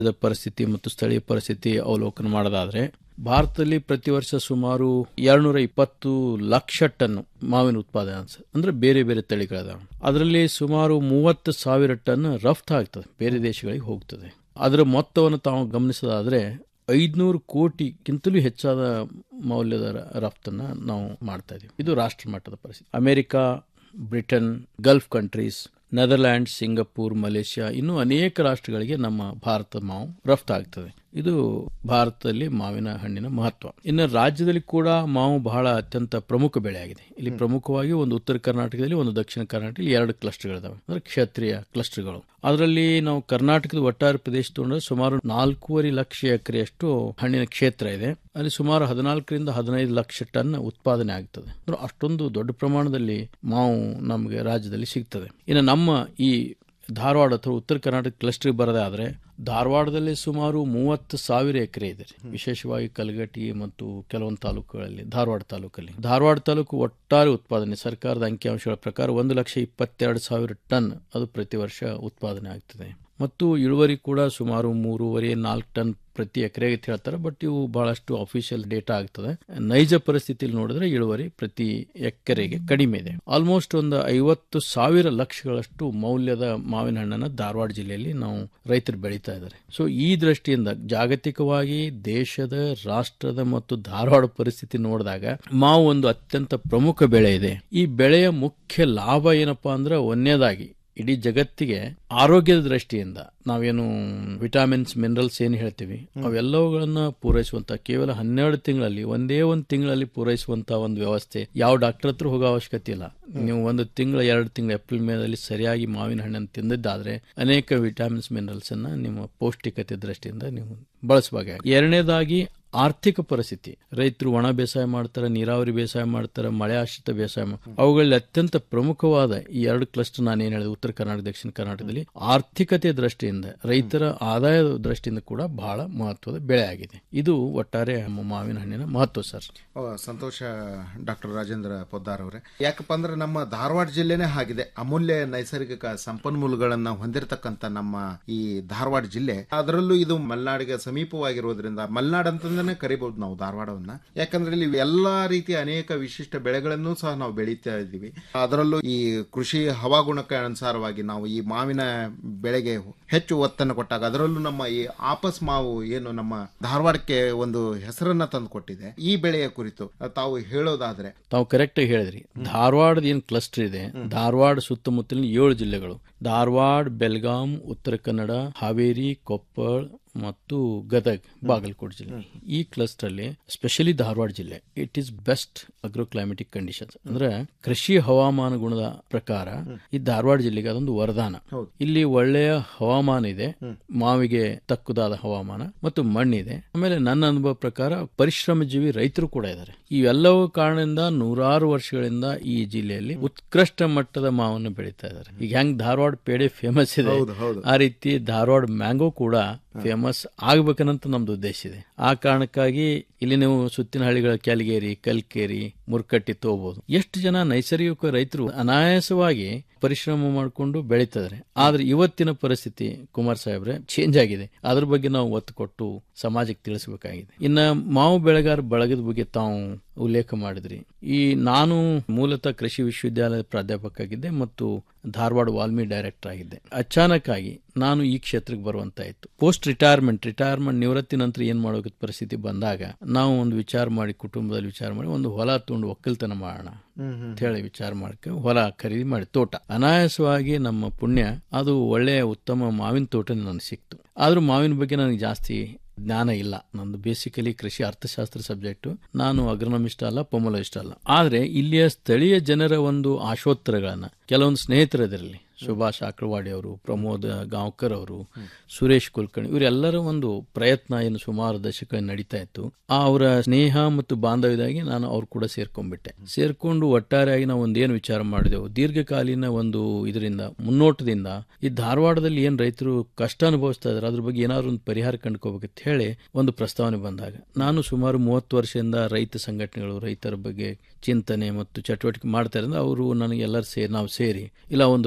The ಪರಿಸ್ಥಿತಿ ಮತ್ತು ಸ್ಥಳೀಯ ಪರಿಸ್ಥಿತಿ ಅವಲೋಕನ ಮಾಡೋದಾದ್ರೆ ಭಾರತದಲ್ಲಿ ಪ್ರತಿ ವರ್ಷ ಸುಮಾರು ಎರಡ್ನೂರ ಇಪ್ಪತ್ತು ಲಕ್ಷ ಟನ್ ಮಾವಿನ ಉತ್ಪಾದನೆ ಅನ್ಸ- ಅಂದ್ರೆ ಬೇರೆ ಬೇರೆ ತಳಿಗಳದಾವೆ ಅದರಲ್ಲಿ ಸುಮಾರು ಮೂವತ್ತು ಸಾವಿರ ಟನ್ ರಫ್ತು ಆಗ್ತದೆ ಬೇರೆ ದೇಶಗಳಿಗೆ ಹೋಗ್ತದೆ ಅದರ ಮೊತ್ತವನ್ನು ತಾವು ಗಮನಿಸೋದಾದ್ರೆ ಐದ್ನೂರು ಕೋಟಿಗಿಂತಲೂ ಹೆಚ್ಚಾದ ಮೌಲ್ಯದ ರ- ರಫ್ತನ್ನ ನಾವು ಮಾಡ್ತಾ ಇದೀವಿ ಇದು ರಾಷ್ಟ್ರ ಮಟ್ಟದ ಪರಿಸ್ಥಿತಿ America Britain Gulf countries Netherlands Singapore Malaysia ಇನ್ನೂ ಅನೇಕ ರಾಷ್ಟ್ರಗಳಿಗೆ ನಮ್ಮ ಭಾರತ ಮಾವು ರಫ್ತಾಗ್ತದೆ ಇದು ಭಾರತದಲ್ಲಿ ಮಾವಿನ ಹಣ್ಣಿನ ಮಹತ್ವ ಇನ್ನು ರಾಜ್ಯದಲ್ಲಿ ಕೂಡ ಮಾವು ಬಹಳ ಅತ್ಯಂತ ಪ್ರಮುಖ ಬೆಳೆಯಾಗಿದೆ ಇಲ್ಲಿ ಪ್ರಮುಖವಾಗಿ ಒಂದು ಉತ್ತರ ಕರ್ನಾಟಕದಲ್ಲಿ ಒಂದು ದಕ್ಷಿಣ ಕರ್ನಾಟಕದಲ್ಲಿ ಎರಡು ಕ್ಲಸ್ಟರ್ಗಳಿದಾವೆ ಅಂದ್ರೆ ಕ್ಷೇತ್ರೀಯ ಕ್ಲಸ್ಟರ್ಗಳು ಅದರಲ್ಲಿ ನಾವು ಕರ್ನಾಟಕದ ಒಟ್ಟಾರೆ ಪ್ರದೇಶ ತಗೊಂಡ್ರೆ ಸುಮಾರು ನಾಲ್ಕೂವರೆ ಲಕ್ಷ ಎಕರೆಯಷ್ಟು ಹಣ್ಣಿನ ಕ್ಷೇತ್ರ ಇದೆ ಅಲ್ಲಿ ಸುಮಾರು ಹದಿನಾಲ್ಕರಿಂದ ಹದಿನೈದು ಲಕ್ಷ ಟನ್ ಉತ್ಪಾದನೆ ಆಗ್ತದೆ ಅಂದ್ರೆ ಅಷ್ಟೊಂದು ದೊಡ್ಡ ಪ್ರಮಾಣದಲ್ಲಿ ಮಾವು ನಮಗೆ ರಾಜ್ಯದಲ್ಲಿ ಸಿಗ್ತದೆ ಇನ್ನು ನಮ್ಮ ಈ ಧಾರವಾಡ ಅಥವಾ ಉತ್ತರ ಕರ್ನಾಟಕ ಕ್ಲಸ್ಟರ್ ಬರೋದಾದ್ರೆ ಧಾರವಾಡದಲ್ಲಿ ಸುಮಾರು ಮೂವತ್ತು ಸಾವಿರ ಎಕರೆ ಇದೆ ವಿಶೇಷವಾಗಿ ಕಲಗಟಿ ಮತ್ತು ಕೆಲವೊಂದು ತಾಲೂಕುಗಳಲ್ಲಿ ಧಾರವಾಡ ತಾಲೂಕಲ್ಲಿ ಧಾರವಾಡ ತಾಲೂಕು ಒಟ್ಟಾರೆ ಉತ್ಪಾದನೆ ಸರ್ಕಾರದ ಅಂಕಿಅಂಶಗಳ ಪ್ರಕಾರ ಒಂದು ಲಕ್ಷ ಇಪ್ಪತ್ತೆರಡು ಸಾವಿರ ಟನ್ ಅದು ಪ್ರತಿ ವರ್ಷ ಉತ್ಪಾದನೆ ಆಗ್ತದೆ ಮತ್ತು ಇಳುವರಿ ಕೂಡ ಸುಮಾರು ಮೂರುವರೆ ನಾಲ್ಕು ಟನ್ ಪ್ರತಿ ಎಕರೆಗೆ ಅಂತ ಹೇಳ್ತಾರೆ ಬಟ್ ಇವು ಬಹಳಷ್ಟು ಅಫಿಷಿಯಲ್ ಡೇಟಾ ಆಗ್ತದೆ ನೈಜ ಪರಿಸ್ಥಿತಿಯಲ್ಲಿ ನೋಡಿದ್ರೆ ಇಳುವರಿ ಪ್ರತಿ ಎಕರೆಗೆ ಕಡಿಮೆ ಇದೆ ಆಲ್ಮೋಸ್ಟ್ ಒಂದು ಐವತ್ತು ಸಾವಿರ ಲಕ್ಷಗಳಷ್ಟು ಮೌಲ್ಯದ ಮಾವಿನ ಹಣ್ಣನ್ನು ಧಾರವಾಡ ಜಿಲ್ಲೆಯಲ್ಲಿ ನಾವು ರೈತರು ಬೆಳೀತಾ ಇದ್ದಾರೆ ಸೊ ಈ ದೃಷ್ಟಿಯಿಂದ ಜಾಗತಿಕವಾಗಿ ದೇಶದ ರಾಷ್ಟ್ರದ ಮತ್ತು ಧಾರವಾಡ ಪರಿಸ್ಥಿತಿ ನೋಡಿದಾಗ ಮಾವು ಒಂದು ಅತ್ಯಂತ ಪ್ರಮುಖ ಬೆಳೆ ಇದೆ ಈ ಬೆಳೆಯ ಮುಖ್ಯ ಲಾಭ ಏನಪ್ಪಾ ಅಂದ್ರೆ ಒಂದನೇದಾಗಿ ಇಡೀ ಜಗತ್ತಿಗೆ ಆರೋಗ್ಯದ ದೃಷ್ಟಿಯಿಂದ ನಾವೇನು ವಿಟಾಮಿನ್ಸ್ ಮಿನರಲ್ಸ್ ಏನು ಹೇಳ್ತೀವಿ ಅವೆಲ್ಲವುಗಳನ್ನ ಪೂರೈಸುವಂತ ಕೇವಲ ಹನ್ನೆರಡು ತಿಂಗಳಲ್ಲಿ ಒಂದೇ ಒಂದು ತಿಂಗಳಲ್ಲಿ ಪೂರೈಸುವಂತ ಒಂದು ವ್ಯವಸ್ಥೆ ಯಾವ ಡಾಕ್ಟರ್ ಹತ್ರ ಹೋಗೋ ಅವಶ್ಯಕತೆ ಇಲ್ಲ ನೀವು ಒಂದು ತಿಂಗಳ ಎರಡು ತಿಂಗಳ ಏಪ್ರಿಲ್ ಮೇದಲ್ಲಿ ಸರಿಯಾಗಿ ಮಾವಿನ ಹಣ್ಣನ್ನು ತಿಂದಿದ್ದಾದ್ರೆ ಅನೇಕ ವಿಟಾಮಿನ್ಸ್ ಮಿನರಲ್ಸ್ ಅನ್ನ ನಿಮ್ಮ ಪೌಷ್ಟಿಕತೆ ದೃಷ್ಟಿಯಿಂದ ನೀವು ಬಳಸಬೇಕಾಗಿ ಎರಡನೇದಾಗಿ ಆರ್ಥಿಕ ಪರಿಸ್ಥಿತಿ ರೈತರು ಒಣ ಬೇಸಾಯ ಮಾಡ್ತಾರೆ ನೀರಾವರಿ ಬೇಸಾಯ ಮಾಡ್ತಾರೆ ಮಳೆ ಆಶ್ರಿತ ಬೇಸಾಯ ಮಾಡ್ತಾರೆ ಅವುಗಳಲ್ಲಿ ಅತ್ಯಂತ ಪ್ರಮುಖವಾದ ಈ ಎರಡು ಕ್ಲಸ್ಟರ್ ನಾನು ಏನ್ ಹೇಳಿದೆ ಉತ್ತರ ಕರ್ನಾಟಕ ದಕ್ಷಿಣ ಕರ್ನಾಟಕದಲ್ಲಿ ಆರ್ಥಿಕತೆ ದೃಷ್ಟಿಯಿಂದ ರೈತರ ಆದಾಯದ ದೃಷ್ಟಿಯಿಂದ ಕೂಡ ಬಹಳ ಮಹತ್ವದ ಬೆಳೆ ಆಗಿದೆ ಇದು ಒಟ್ಟಾರೆ ನಮ್ಮ ಮಾವಿನ ಹಣ್ಣಿನ ಮಹತ್ವ ಸರ್ ಓ, ಸಂತೋಷ ಡಾಕ್ಟರ್ ರಾಜೇಂದ್ರ ಪೊದ್ದಾರ್ ಅವರೇ ಯಾಕಪ್ಪ ಅಂದ್ರೆ ನಮ್ಮ ಧಾರವಾಡ ಜಿಲ್ಲೆನೇ ಆಗಿದೆ ಅಮೂಲ್ಯ ನೈಸರ್ಗಿಕ ಸಂಪನ್ಮೂಲಗಳನ್ನ ಹೊಂದಿರತಕ್ಕಂತ ನಮ್ಮ ಈ ಧಾರವಾಡ ಜಿಲ್ಲೆ ಅದರಲ್ಲೂ ಇದು ಮಲೆನಾಡಿಗೆ ಸಮೀಪವಾಗಿರೋದ್ರಿಂದ ಮಲೆನಾಡ್ ಅಂತಂದ್ರೆ ಕರಿಬಹುದು ನಾವು ಧಾರವಾಡವನ್ನ ಯಾಕಂದ್ರೆ ಇಲ್ಲಿ ಎಲ್ಲಾ ರೀತಿಯ ಅನೇಕ ವಿಶಿಷ್ಟ ಬೆಳೆಗಳನ್ನು ಸಹ ನಾವು ಬೆಳೀತಾ ಇದ್ದೀವಿ ಅದರಲ್ಲೂ ಈ ಕೃಷಿ ಹವಾಗುಣಕ್ಕೆ ಅನುಸಾರವಾಗಿ ನಾವು ಈ ಮಾವಿನ ಬೆಳೆಗೆ ಹೆಚ್ಚು ಒತ್ತನ್ನು ಕೊಟ್ಟಾಗ ಅದರಲ್ಲೂ ನಮ್ಮ ಈ ಆಪಸ್ ಮಾವು ಏನು ನಮ್ಮ ಧಾರವಾಡಕ್ಕೆ ಒಂದು ಹೆಸರನ್ನ ತಂದು ಕೊಟ್ಟಿದೆ ಈ ಬೆಳೆಯ ಕುರಿತು ತಾವು ಹೇಳೋದಾದ್ರೆ ತಾವು ಕರೆಕ್ಟ್ ಆಗಿ ಹೇಳಿದ್ರಿ ಧಾರವಾಡದ ಏನ್ ಕ್ಲಸ್ಟರ್ ಇದೆ ಧಾರವಾಡ ಸುತ್ತಮುತ್ತಲಿನ ಏಳು ಜಿಲ್ಲೆಗಳು ಧಾರವಾಡ ಬೆಲ್ಗಾಂ ಉತ್ತರ ಕನ್ನಡ ಹಾವೇರಿ ಕೊಪ್ಪಳ ಮತ್ತು ಗದಗ್ ಬಾಗಲಕೋಟೆ ಜಿಲ್ಲೆ ಈ ಕ್ಲಸ್ಟರ್ ಅಲ್ಲಿ ಸ್ಪೆಷಲಿ ಧಾರವಾಡ ಜಿಲ್ಲೆ it is best agro climatic conditions ಅಂದ್ರೆ ಕೃಷಿ ಹವಾಮಾನ ಗುಣದ ಪ್ರಕಾರ ಈ ಧಾರವಾಡ ಜಿಲ್ಲೆಗೆ ಅದೊಂದು ವರದಾನ ಇಲ್ಲಿ ಒಳ್ಳೆಯ ಹವಾಮಾನ ಇದೆ ಮಾವಿಗೆ ತಕ್ಕುದಾದ ಹವಾಮಾನ ಮತ್ತು ಮಣ್ಣಿದೆ ಆಮೇಲೆ ನನ್ನ ಅನುಭವ ಪ್ರಕಾರ ಪರಿಶ್ರಮ ಜೀವಿ ರೈತರು ಕೂಡ ಇದ್ದಾರೆ ಇವೆಲ್ಲವೂ ಕಾರಣದಿಂದ ನೂರಾರು ವರ್ಷಗಳಿಂದ ಈ ಜಿಲ್ಲೆಯಲ್ಲಿ ಉತ್ಕೃಷ್ಟ ಮಟ್ಟದ ಮಾವನ್ನು ಬೆಳೀತಾ ಇದ್ದಾರೆ ಈಗ ಹೆಂಗ್ ಧಾರವಾಡ ಪೇಡೆ ಫೇಮಸ್ ಇದೆ ಹೌದು, ಹೌದು. ಆ ರೀತಿ ಧಾರವಾಡ ಮ್ಯಾಂಗೋ ಕೂಡ ಫೇಮಸ್ ಆಗ್ಬೇಕನ್ನಂತ ನಮ್ದು ಉದ್ದೇಶ ಇದೆ ಆ ಕಾರಣಕ್ಕಾಗಿ ಇಲ್ಲಿ ನೀವು ಸುತ್ತಿನ ಹಳ್ಳಿಗಳ ಕ್ಯಾಲಿಗೇರಿ ಕಲ್ಕೇರಿ ಮುರ್ಕಟ್ಟಿ ತಗೋಬಹುದು ಎಷ್ಟು ಜನ ನೈಸರ್ಗಿಕ ರೈತರು ಅನಾಯಾಸವಾಗಿ ಪರಿಶ್ರಮ ಮಾಡಿಕೊಂಡು ಬೆಳೀತಿದ್ದಾರೆ ಆದ್ರೆ ಇವತ್ತಿನ ಪರಿಸ್ಥಿತಿ ಕುಮಾರ್ ಸಾಹೇಬ್ರೆ ಚೇಂಜ್ ಆಗಿದೆ ಅದ್ರ ಬಗ್ಗೆ ನಾವು ಒತ್ತು ಕೊಟ್ಟು ಸಮಾಜಕ್ಕೆ ತಿಳಿಸಬೇಕಾಗಿದೆ ಇನ್ನ ಮಾವು ಬೆಳೆಗಾರ ಬಳಗದ ಬಗ್ಗೆ ತಾವು ಉಲ್ಲೇಖ ಮಾಡಿದ್ರಿ ಈ ನಾನು ಮೂಲತಃ ಕೃಷಿ ವಿಶ್ವವಿದ್ಯಾಲಯದ ಪ್ರಾಧ್ಯಾಪಕ ಆಗಿದ್ದೆ ಮತ್ತು ಧಾರವಾಡ ವಾಲ್ಮಿ ಡೈರೆಕ್ಟರ್ ಆಗಿದ್ದೆ ಅಚಾನಕ್ ಆಗಿ ನಾನು ಈ ಕ್ಷೇತ್ರಕ್ಕೆ ಬರುವಂತಾಯ್ತು ಪೋಸ್ಟ್ ರಿಟೈರ್ಮೆಂಟ್ ರಿಟೈರ್ಮೆಂಟ್ ನಿವೃತ್ತಿ ನಂತರ ಏನ್ ಮಾಡೋ ಪರಿಸ್ಥಿತಿ ಬಂದಾಗ ನಾವು ಒಂದು ವಿಚಾರ ಮಾಡಿ ಕುಟುಂಬದಲ್ಲಿ ವಿಚಾರ ಮಾಡಿ ಒಂದು ಹೊಲ ತಗೊಂಡು ಒಕ್ಕಲ್ತನ ಮಾಡೋಣ ಅಂತ ಹೇಳಿ ವಿಚಾರ ಮಾಡ್ಕ ಹೊಲ ಖರೀದಿ ಮಾಡಿ ತೋಟ ಅನಾಯಾಸವಾಗಿ ನಮ್ಮ ಪುಣ್ಯ ಅದು ಒಳ್ಳೆಯ ಉತ್ತಮ ಮಾವಿನ ತೋಟ ನನಗೆ ಸಿಕ್ತು ಆದ್ರೂ ಮಾವಿನ ಬಗ್ಗೆ ನನಗೆ ಜಾಸ್ತಿ ಜ್ಞಾನ ಇಲ್ಲ ನಂದು ಬೇಸಿಕಲಿ ಕೃಷಿ ಅರ್ಥಶಾಸ್ತ್ರ ಸಬ್ಜೆಕ್ಟ್ ನಾನು ಅಗ್ರನಮಿಸ್ಟ್ ಅಲ್ಲ ಪೊಮಲೋಯಿಸ್ಟ್ ಅಲ್ಲ ಆದ್ರೆ ಇಲ್ಲಿಯ ಸ್ಥಳೀಯ ಜನರ ಒಂದು ಆಶೋತ್ತರಗಳನ್ನ ಕೆಲವೊಂದು ಸ್ನೇಹಿತರದಿರಲಿ ಸುಭಾಷ್ ಆಕಳವಾಡಿ ಅವರು ಪ್ರಮೋದ್ ಗಾಂವ್ಕರ್ ಅವರು ಸುರೇಶ್ ಕುಲಕರ್ಣಿ ಇವರೆಲ್ಲರ ಒಂದು ಪ್ರಯತ್ನ ಏನು ಸುಮಾರು ದಶಕ ನಡೀತಾ ಇತ್ತು ಆ ಅವರ ಸ್ನೇಹ ಮತ್ತು ಬಾಂಧವ್ಯದಾಗಿ ನಾನು ಅವ್ರು ಕೂಡ ಸೇರ್ಕೊಂಡ್ಬಿಟ್ಟೆ ಸೇರ್ಕೊಂಡು ಒಟ್ಟಾರೆಯಾಗಿ ನಾವು ಒಂದೇನು ವಿಚಾರ ಮಾಡಿದೆವು ದೀರ್ಘಕಾಲೀನ ಒಂದು ಇದರಿಂದ ಮುನ್ನೋಟದಿಂದ ಈ ಧಾರವಾಡದಲ್ಲಿ ಏನ್ ರೈತರು ಕಷ್ಟ ಅನುಭವಿಸ್ತಾ ಇದಾರೆ ಅದ್ರ ಬಗ್ಗೆ ಏನಾದ್ರು ಒಂದು ಪರಿಹಾರ ಕಂಡುಕೋಬೇಕಂತ ಹೇಳಿ ಒಂದು ಪ್ರಸ್ತಾವನೆ ಬಂದಾಗ ನಾನು ಸುಮಾರು ಮೂವತ್ತು ವರ್ಷದಿಂದ ರೈತ ಸಂಘಟನೆಗಳು ರೈತರ ಬಗ್ಗೆ ಚಿಂತನೆ ಮತ್ತು ಚಟುವಟಿಕೆ ಮಾಡ್ತಾ ಇರೋದು ಅವರು ನನಗೆ ಎಲ್ಲರೂ ಸೇರಿ ನಾವು ಸೇರಿ ಇಲ್ಲ ಒಂದು ರೈತ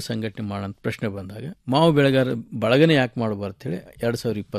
ಸಂಘಟನೆ ಮಾಡೋಂಥ ಪ್ರಶ್ನೆ ಬಂದಾಗ ಮಾವು ಬೆಳೆಗಾರ ಬಳಗನೆ ಯಾಕೆ ಮಾಡಬಾರ್ದು ಹೇಳಿ ಎರಡ್ ಸಾವಿರದ